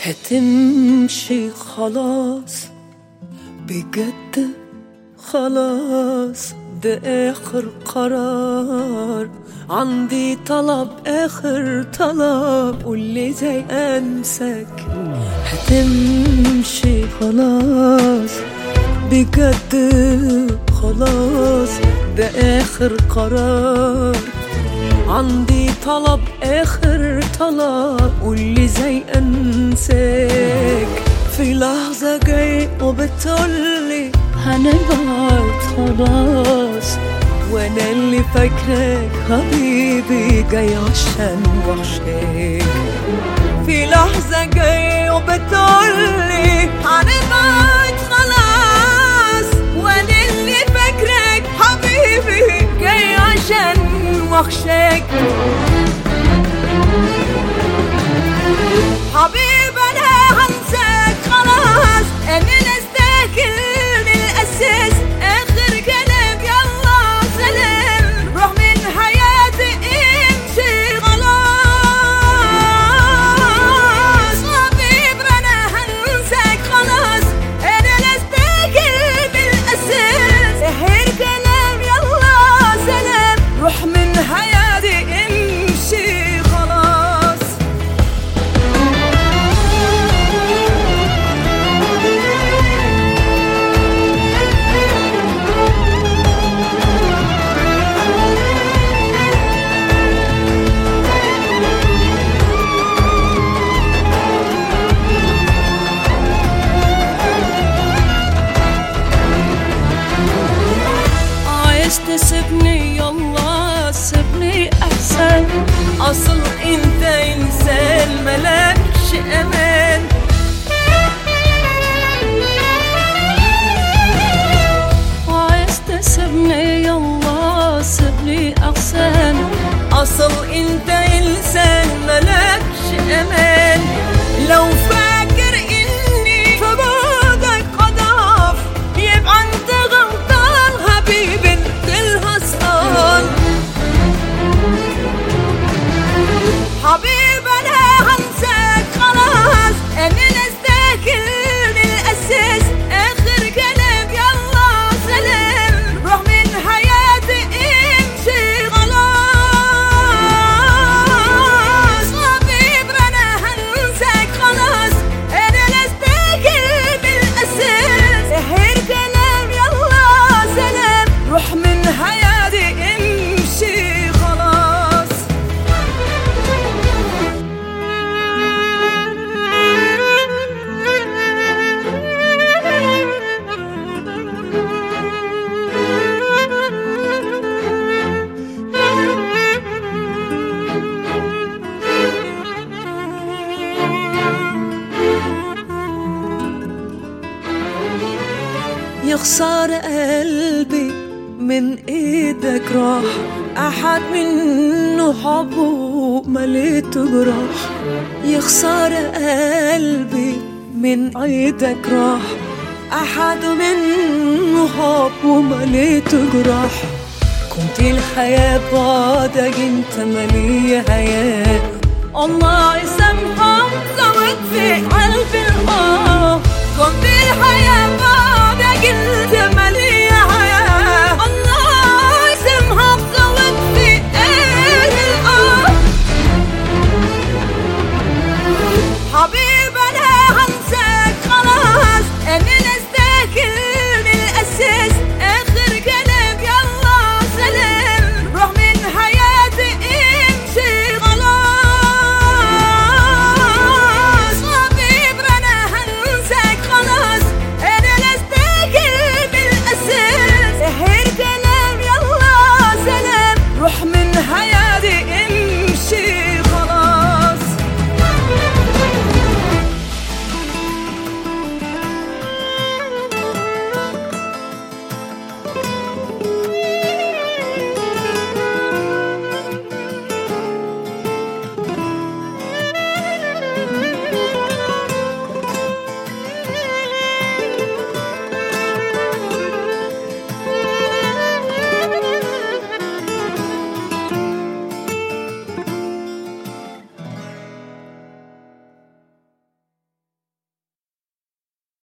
هتمشي خلاص بجد خلاص ده آخر قرار عندي طلب آخر طلب قولي زي أنسك هتمشي خلاص بجد خلاص ده آخر قرار عندي طلب آخر طلب قولي زي أنساك في لحظة جاي وبتقولي هنبعد خلاص وانا اللي فاكرك حبيبي جاي عشان وحشك في لحظة جاي وبتقولي هنبعد خلاص وانا اللي فاكرك حبيبي جاي عشان وحشك حبيب انا هنساك خلاص انا نستاكل من الاساس اخر كلام يلا سلام روح من حياتي امشي خلاص حبيب انا هنساك خلاص انا نستاكل من الاساس اخر كلام يلا سلام روح من حياتي امشي خلاص عايز تسيبني يلا سيبني احسن اصل انت انسان ملكش امان عايز تسيبني يلا سيبني احسن اصل انت انسان ملكش امان لو فاكر اني في بعدك قد اقف يبقى انت غلطان حبيبي انت الهصان حبيب انا هنساك خلاص انا نستاكل من الاساس اخر كلام يلا سلام روح من حياتي امشي خلاص حبيب انا هنساك خلاص انا نستاكل من الاساس اخر كلام يلا سلام روح من حياتي امشي خلاص يخسر قلبي من ايدك راح احد منه حبه مليت جراح يخسر قلبي من ايدك راح احد منه حبه مليت جراح كنت الحياة بعدك انت مالية حياة الله يسامحك زود في قلبي الآه كنت الحياة بعدك انت مالية حياة الله يسامحك زود في قلبي الآه حبيب